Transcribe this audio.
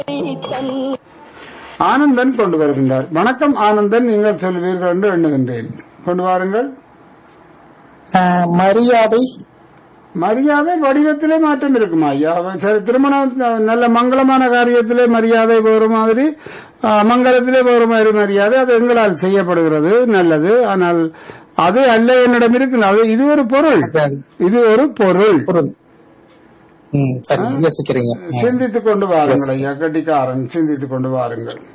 ஆனந்தன் கொண்டு வருகின்றார் வணக்கம் ஆனந்தன் நீங்கள் சொல்வீர்கள் என்று எண்ணுகின்றேன் கொண்டு வாருங்கள் ஆஹ் மரியாதை மரியாதை வடிவத்திலே மாற்றம் இருக்குமா ஐயா சரி திருமணம் நல்ல மங்களமான காரியத்திலே மரியாதை போகிற மாதிரி ஆஹ், மங்களத்திலே போகிற மாதிரி மரியாதை அது எங்களால் செய்யப்படுகிறது நல்லது ஆனால் அது அல்ல என்னிடம் இருக்கு அது இது ஒரு பொருள் இது ஒரு பொருள் பொருள் ம் சரி யோசிக்கிறீங்க ம். சிந்தித்துக் கொண்டு வாருங்கள் ஐயா கட்டிக்காரன் சிந்தித்துக் கொண்டு வாருங்கள்